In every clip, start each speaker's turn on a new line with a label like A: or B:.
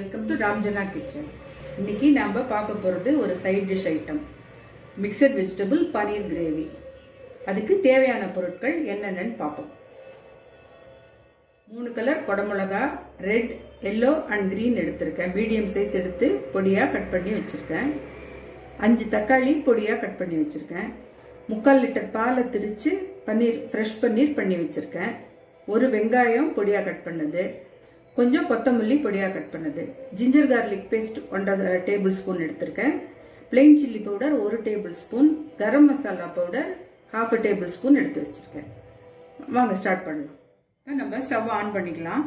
A: welcome to ராம்ஜனா kitchen இன்னைக்கு நாம பார்க்க போகிறது ஒரு side dish item mixed vegetable paneer gravy அதுக்கு தேவையான பொருட்கள் என்னென்னு பார்ப்போம் மூணு கலர் குடமிளகா ரெட் எல்லோ அண்ட் கிரீன் எடுத்திருக்கேன் மீடியம் சைஸ் எடுத்து பொடியாக கட் பண்ணி வச்சுருக்கேன் அஞ்சு தக்காளி பொடியாக கட் பண்ணி வச்சுருக்கேன் முக்கால் லிட்டர் பாலை திரித்து பன்னீர் ஃப்ரெஷ் பன்னீர் பண்ணி வச்சுருக்கேன் ஒரு வெங்காயம் பொடியாக கட் பண்ணது கொஞ்சம் கொத்தமல்லி பொடியாக கட் பண்ணது ஜிஞ்சர் கார்லிக் பேஸ்ட் ஒன்றரை டேபிள் ஸ்பூன் எடுத்திருக்கேன் பிளெயின் சில்லி பவுடர் ஒரு tablespoon garam masala powder half a tablespoon எடுத்து வச்சுருக்கேன் வாங்க ஸ்டார்ட் பண்ணலாம் நம்ம ஸ்டவ் ஆன் பண்ணிக்கலாம்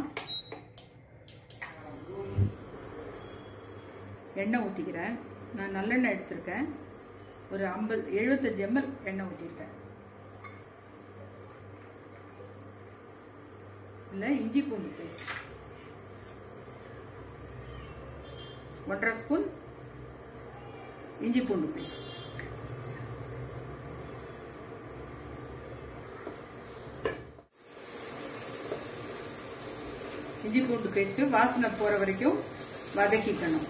A: எண்ணெய் ஊற்றிக்கிறேன் நான் நல்லெண்ணெய் எடுத்திருக்கேன் ஒரு ஐம்பது எழுபத்தஞ்சு எம்எல் எண்ணெய் ஊற்றிருக்கேன் இல்லை இஞ்சி பூண்டு பேஸ்ட் ஒன்றரை ஸ்பூன் இஞ்சி பூண்டு பேஸ்ட் இஞ்சி பூண்டு பேஸ்ட்டு வாசனை போகிற வரைக்கும் வதக்கிக்கணும்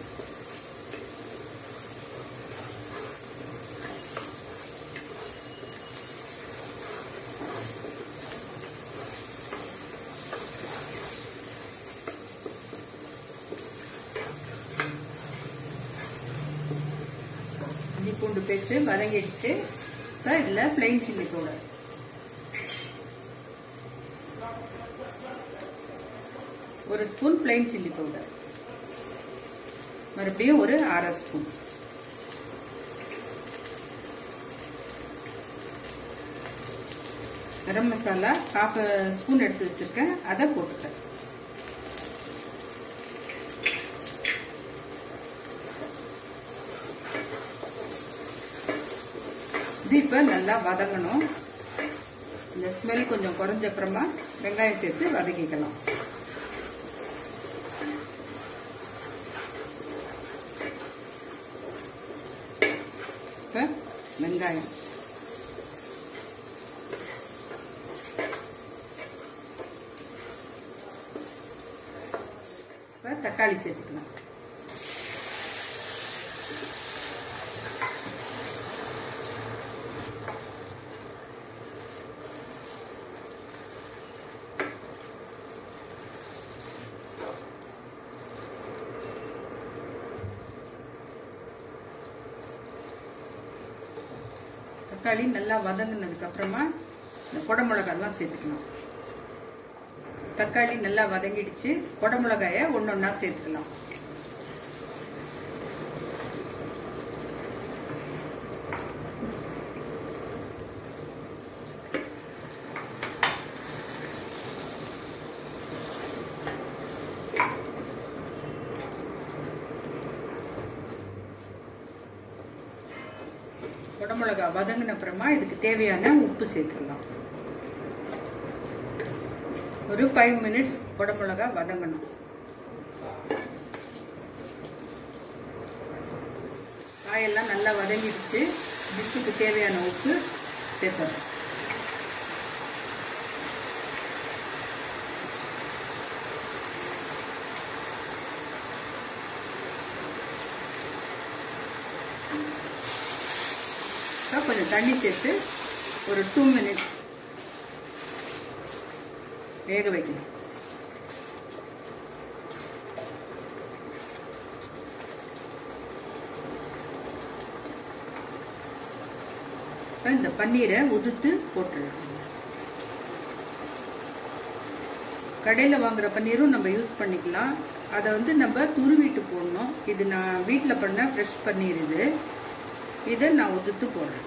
A: இஞ்சி பூண்டு பேஸ்ட்டு வதங்கிடுச்சு இப்போ இதில் பிளெயின் சில்லி பவுடர் ஒரு ஸ்பூன் பிளெயின் சில்லி பவுடர் மறுபடியும் ஒரு அரை spoon garam masala half spoon எடுத்து வச்சிருக்கேன் அதை போட்டுக்கிறேன் இது இப்போ நல்லா வதங்கணும் இந்த ஸ்மெல் கொஞ்சம் குறைஞ்ச அப்புறமா வெங்காயம் சேர்த்து வதக்கிக்கலாம் இப்போ வெங்காயம் இப்போ தக்காளி சேர்த்துக்கலாம் தக்காளி நல்லா வதங்கினதுக்கு அப்புறமா இந்த குடமிளகாலாம் சேர்த்துக்கலாம் தக்காளி நல்லா வதங்கிடுச்சு குடமிளகாய ஒன்று ஒன்றா சேர்த்துக்கலாம் குடமிளகா வதங்கின அப்புறமா இதுக்கு தேவையான உப்பு சேர்த்துக்கலாம் ஒரு ஃபைவ் மினிட்ஸ் குடமிளகா வதங்கணும் காயெல்லாம் நல்லா வதங்கிடுச்சு டிஷ்ஷுக்கு தேவையான உப்பு சேர்த்துறோம் கொஞ்சம் தண்ணி சேர்த்து ஒரு டூ மினிட்ஸ் வேக வைக்கணும் இந்த பன்னீரை உதுத்து போட்டுடலாம் கடையில் வாங்குற பன்னீரும் நம்ம யூஸ் பண்ணிக்கலாம் அதை வந்து நம்ம துருவிட்டு போடணும் இது நான் வீட்டில் பண்ண ஃப்ரெஷ் பன்னீர் இது இதை நான் உதுத்து போடுறேன்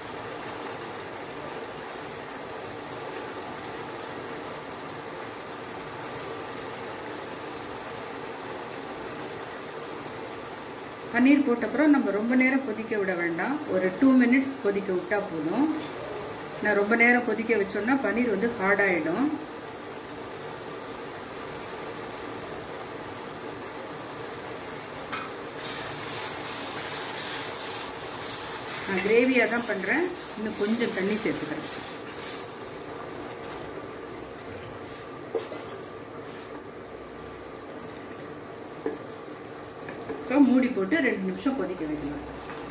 A: பன்னீர் போட்டப்புறம் நம்ம ரொம்ப நேரம் கொதிக்க விட வேண்டாம் ஒரு டூ மினிட்ஸ் கொதிக்க விட்டால் போதும் நான் ரொம்ப நேரம் கொதிக்க வச்சோன்னா பன்னீர் வந்து ஹார்டாகிடும் நான் கிரேவியாக தான் பண்ணுறேன் இன்னும் கொஞ்சம் தண்ணி சேர்த்துக்கிறேன் ஸோ மூடி போட்டு ரெண்டு நிமிஷம் கொதிக்க வைக்கலாம்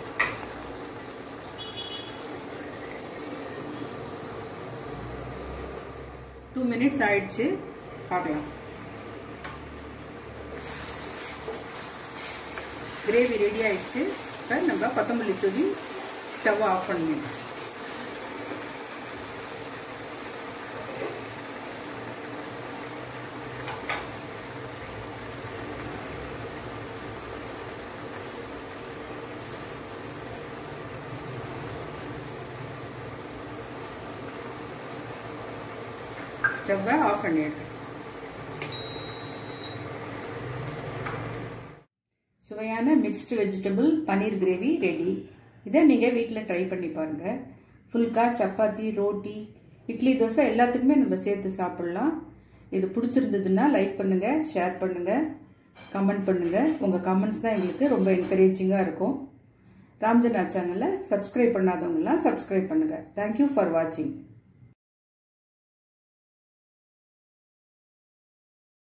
A: டூ மினிட்ஸ் ஆயிடுச்சு பார்க்கலாம் கிரேவி ரெடி ஆயிடுச்சு இப்போ நம்ம கொத்தமல்லி தூவி ஸ்டவ் ஆஃப் பண்ணிடலாம் ஸ்டவ்வை ஆஃப் பண்ணிடுறேன் சுவையான mixed vegetable paneer gravy ready இதை நீங்கள் வீட்டில் ட்ரை பண்ணி பாருங்கள் ஃபுல்கா சப்பாத்தி ரோட்டி இட்லி தோசை எல்லாத்துக்குமே நம்ம சேர்த்து சாப்பிட்லாம் இது பிடிச்சிருந்ததுன்னா லைக் பண்ணுங்கள் ஷேர் பண்ணுங்கள் கமெண்ட் பண்ணுங்கள் உங்கள் கமெண்ட்ஸ் தான் எங்களுக்கு ரொம்ப என்கரேஜிங்காக இருக்கும் ராம்ஜனா சேனலை சப்ஸ்கிரைப் பண்ணாதவங்களாம் சப்ஸ்கிரைப் பண்ணுங்கள் தேங்க்யூ ஃபார் வாட்சிங்